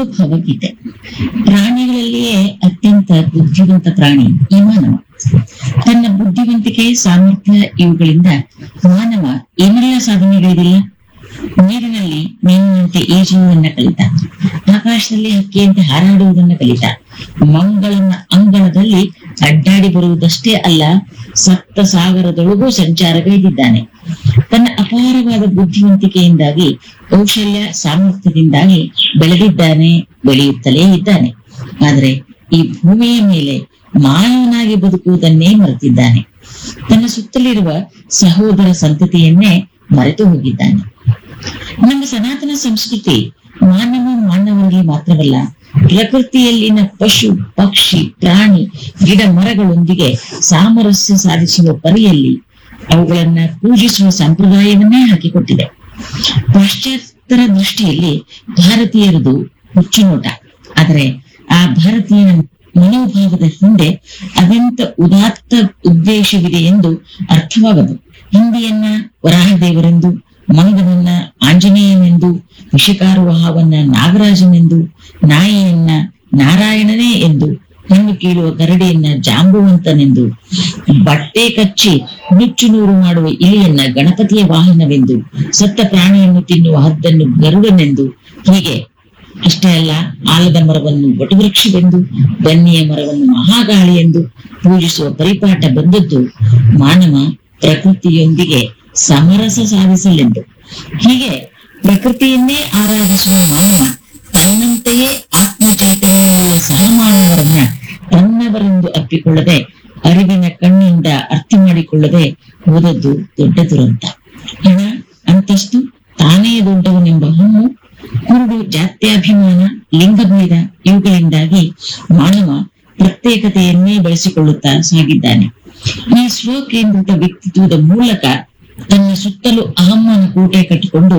ಒಂದು ಭವಗೀತೆ ಪ್ರಾಣಿಗಳಲ್ಲಿಯೇ ಅತ್ಯಂತ ಬುದ್ಧಿವಂತ ಪ್ರಾಣಿ ಈ ಮಾನವ ತನ್ನ ಬುದ್ಧಿವಂತಿಕೆ ಸಾಮರ್ಥ್ಯ ಇವುಗಳಿಂದ ಮಾನವ ಏನೆಲ್ಲ ಸಾಧನೆಗಳಿದಿಲ್ಲ ನೀರಿನಲ್ಲಿ ಮೀನಿನಂತೆ ಈಜುವುದನ್ನ ಕಲಿತ ಆಕಾಶದಲ್ಲಿ ಹಕ್ಕಿಯಂತೆ ಹಾರಾಡುವುದನ್ನ ಕಲಿತ ಮಂಗಳನ ಅಂಗಳದಲ್ಲಿ ಅಡ್ಡಾಡಿ ಬರುವುದಷ್ಟೇ ಅಲ್ಲ ಸಪ್ತ ಸಾಗರದೊಳಗೂ ಸಂಚಾರಗೈದಿದ್ದಾನೆ ತನ್ನ ಅಪಾರವಾದ ಬುದ್ಧಿವಂತಿಕೆಯಿಂದಾಗಿ ಕೌಶಲ್ಯ ಸಾಮರ್ಥ್ಯದಿಂದಾಗಿ ಬೆಳೆದಿದ್ದಾನೆ ಬೆಳೆಯುತ್ತಲೇ ಇದ್ದಾನೆ ಆದರೆ ಈ ಭೂಮಿಯ ಮೇಲೆ ಮಾನವನಾಗಿ ಬದುಕುವುದನ್ನೇ ಮರೆತಿದ್ದಾನೆ ತನ್ನ ಸುತ್ತಲಿರುವ ಸಹೋದರ ಸಂತತಿಯನ್ನೇ ಮರೆತು ಹೋಗಿದ್ದಾನೆ ನಮ್ಮ ಸನಾತನ ಸಂಸ್ಕೃತಿ ಮಾನವ ಮಾನವರಿಗೆ ಮಾತ್ರವಲ್ಲ ಪ್ರಕೃತಿಯಲ್ಲಿನ ಪಶು ಪಕ್ಷಿ ಪ್ರಾಣಿ ಗಿಡ ಮರಗಳೊಂದಿಗೆ ಸಾಮರಸ್ಯ ಸಾಧಿಸುವ ಪರಿಯಲ್ಲಿ ಅವುಗಳನ್ನ ಪೂಜಿಸುವ ಸಂಪ್ರದಾಯವನ್ನೇ ಹಾಕಿಕೊಟ್ಟಿದೆ ಪಾಶ್ಚಾತ್ಯರ ದೃಷ್ಟಿಯಲ್ಲಿ ಭಾರತೀಯರದು ಹುಚ್ಚುನೋಟ ಆದರೆ ಆ ಭಾರತೀಯನ ಮನೋಭಾವದ ಹಿಂದೆ ಅದೆಂತ ಉದಾತ್ತ ಉದ್ದೇಶವಿದೆ ಎಂದು ಅರ್ಥವಾಗದು ಹಿಂದಿಯನ್ನ ವರಾಹದೇವರೆಂದು ಮಂಗನನ್ನ ಆಂಜನೇಯನೆಂದು ವಿಷಕಾರುವ ಹಾವನ್ನ ನಾಗರಾಜನೆಂದು ನಾಯಿಯನ್ನ ನಾರಾಯಣನೇ ಎಂದು ಹಣ್ಣು ಕೀಳುವ ಕರಡಿಯನ್ನ ಜಾಂಬುವಂತನೆಂದು ಬಟ್ಟೆ ಕಚ್ಚಿ ನುಚ್ಚು ನೂರು ಮಾಡುವ ಇಲಿಯನ್ನ ಗಣಪತಿಯ ವಾಹನವೆಂದು ಸತ್ತ ಪ್ರಾಣಿಯನ್ನು ತಿನ್ನುವ ಹದ್ದನ್ನು ಗರುಡನೆಂದು ಹೀಗೆ ಅಷ್ಟೇ ಅಲ್ಲ ಆಲದ ಮರವನ್ನು ವಟವೃಕ್ಷವೆಂದು ಬನ್ನಿಯ ಮರವನ್ನು ಮಹಾಗಾಳಿ ಎಂದು ಪೂಜಿಸುವ ಪರಿಪಾಠ ಬಂದದ್ದು ಮಾನವ ಪ್ರಕೃತಿಯೊಂದಿಗೆ ಸಮರಸ ಸಾಧಿಸಲೆಂದು ಹೀಗೆ ಪ್ರಕೃತಿಯನ್ನೇ ಆರಾಧಿಸುವ ಮಾನವ ತನ್ನಂತೆಯೇ ಆತ್ಮ ಚೈತನ್ಯವುಳ್ಳ ಸಹಮಾನವರನ್ನ ತನ್ನವರೆಂದು ಅಪ್ಪಿಕೊಳ್ಳದೆ ಅರಿವಿನ ಕಣ್ಣಿಂದ ಅರ್ಥ ಮಾಡಿಕೊಳ್ಳದೆ ಹೋದದ್ದು ದೊಡ್ಡ ದುರಂತ ಹಣ ಅಂತಸ್ತು ತಾನೇ ದೊಡ್ಡವನೆಂಬ ಹಣ್ಣು ಕುರುಡು ಜಾತ್ಯಾಭಿಮಾನ ಲಿಂಗಭೇದ ಇವುಗಳಿಂದಾಗಿ ಮಾನವ ಪ್ರತ್ಯೇಕತೆಯನ್ನೇ ಬೆಳೆಸಿಕೊಳ್ಳುತ್ತಾ ಸಾಗಿದ್ದಾನೆ ಈ ಸ್ವಕೇಂದ್ರಿತ ವ್ಯಕ್ತಿತ್ವದ ಮೂಲಕ ತನ್ನ ಸುತ್ತಲೂ ಅಹಮ್ಮನ ಕೋಟೆ ಕಟ್ಟಿಕೊಂಡು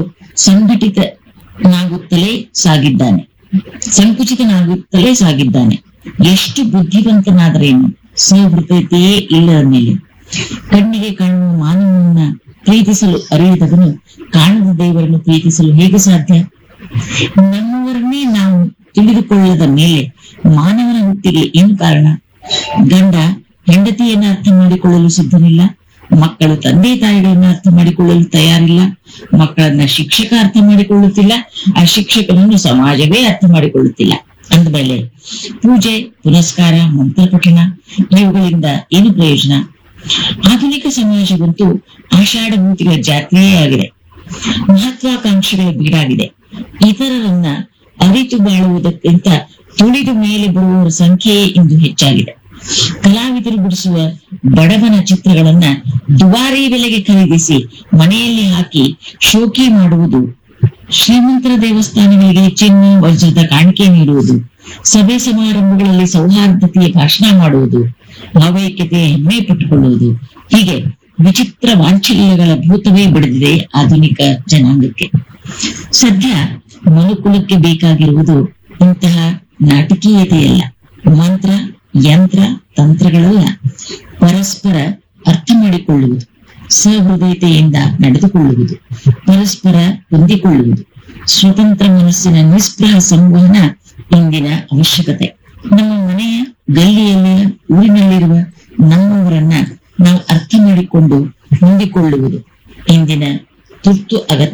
ಸಂಘಟಿತನಾಗುತ್ತಲೇ ಸಾಗಿದ್ದಾನೆ ಸಂಕುಚಿತನಾಗುತ್ತಲೇ ಸಾಗಿದ್ದಾನೆ ಎಷ್ಟು ಬುದ್ಧಿವಂತನಾದರೇನು ಸಹೃದಯತೆಯೇ ಇಲ್ಲದ ಮೇಲೆ ಕಣ್ಣಿಗೆ ಕಾಣುವ ಮಾನವನನ್ನ ಪ್ರೀತಿಸಲು ಅರಿಯದವನು ಕಾಣದ ದೇವರನ್ನು ಪ್ರೀತಿಸಲು ಹೇಗೆ ಸಾಧ್ಯ ನಮ್ಮವರನ್ನೇ ನಾವು ತಿಳಿದುಕೊಳ್ಳದ ಮೇಲೆ ಮಾನವನ ಹುಟ್ಟಿಗೆ ಏನು ಕಾರಣ ಗಂಡ ಹೆಂಡತಿಯನ್ನ ಅರ್ಥ ಮಾಡಿಕೊಳ್ಳಲು ಸಿದ್ಧನಿಲ್ಲ ಮಕ್ಕಳು ತಂದೆ ತಾಯಿಗಳನ್ನ ಅರ್ಥ ಮಾಡಿಕೊಳ್ಳಲು ತಯಾರಿಲ್ಲ ಮಕ್ಕಳನ್ನ ಶಿಕ್ಷಕ ಅರ್ಥ ಮಾಡಿಕೊಳ್ಳುತ್ತಿಲ್ಲ ಆ ಶಿಕ್ಷಕನನ್ನು ಸಮಾಜವೇ ಅರ್ಥ ಮಾಡಿಕೊಳ್ಳುತ್ತಿಲ್ಲ ಅಂದಮೇಲೆ ಪೂಜೆ ಪುನಸ್ಕಾರ ಮಂತ್ರ ಪಠಣ ಇವುಗಳಿಂದ ಏನು ಪ್ರಯೋಜನ ಆಧುನಿಕ ಸಮಾಜವಂತೂ ಆಷಾಢಭೂತಿಗಳ ಜಾತ್ರೆಯೇ ಆಗಿದೆ ಮಹತ್ವಾಕಾಂಕ್ಷೆಗಳ ಬೀಡಾಗಿದೆ ಇತರರನ್ನ ಅರಿತು ಬಾಳುವುದಕ್ಕಿಂತ ತುಳಿದು ಮೇಲೆ ಬರುವವರ ಸಂಖ್ಯೆಯೇ ಇಂದು ಹೆಚ್ಚಾಗಿದೆ ಕಲಾವಿದರು ಬಿಡಿಸುವ ಬಡವನ ಚಿತ್ರಗಳನ್ನ ದುಬಾರಿ ಬೆಲೆಗೆ ಖರೀದಿಸಿ ಮನೆಯಲ್ಲಿ ಹಾಕಿ ಶೋಕಿ ಮಾಡುವುದು ಶ್ರೀಮಂತರ ದೇವಸ್ಥಾನಗಳಿಗೆ ಚಿನ್ನ ವಜ್ರದ ಕಾಣಿಕೆ ನೀಡುವುದು ಸಭೆ ಸಮಾರಂಭಗಳಲ್ಲಿ ಸೌಹಾರ್ದತೆಯ ಭಾಷಣ ಮಾಡುವುದು ಭಾವೈಕ್ಯತೆಯ ಹೆಮ್ಮೆ ಪಟ್ಟುಕೊಳ್ಳುವುದು ಹೀಗೆ ವಿಚಿತ್ರ ವಾಂಚಲ್ಯಗಳ ಭೂತವೇ ಬೆಳೆದಿದೆ ಆಧುನಿಕ ಜನಾಂಗಕ್ಕೆ ಸದ್ಯ ಮನುಕುಲಕ್ಕೆ ಬೇಕಾಗಿರುವುದು ಇಂತಹ ನಾಟಕೀಯತೆಯಲ್ಲ ಮಂತ್ರ ಯಂತ್ರ ತಂತ್ರಗಳಲ್ಲ ಪರಸ್ಪರ ಅರ್ಥ ಮಾಡಿಕೊಳ್ಳುವುದು ಸಹೃದಯತೆಯಿಂದ ನಡೆದುಕೊಳ್ಳುವುದು ಪರಸ್ಪರ ಹೊಂದಿಕೊಳ್ಳುವುದು ಸ್ವತಂತ್ರ ಮನಸ್ಸಿನ ನಿಸ್ಪೃಹ ಸಂವಹನ ಇಂದಿನ ಅವಶ್ಯಕತೆ ನಮ್ಮ ಮನೆಯ ಗಲ್ಲಿಯಲ್ಲಿಯ ಊರಿನಲ್ಲಿರುವ ನಮ್ಮವರನ್ನ ನಾವು ಅರ್ಥ ಮಾಡಿಕೊಂಡು ಹೊಂದಿಕೊಳ್ಳುವುದು ಇಂದಿನ ತುರ್ತು ಅಗತ್ಯ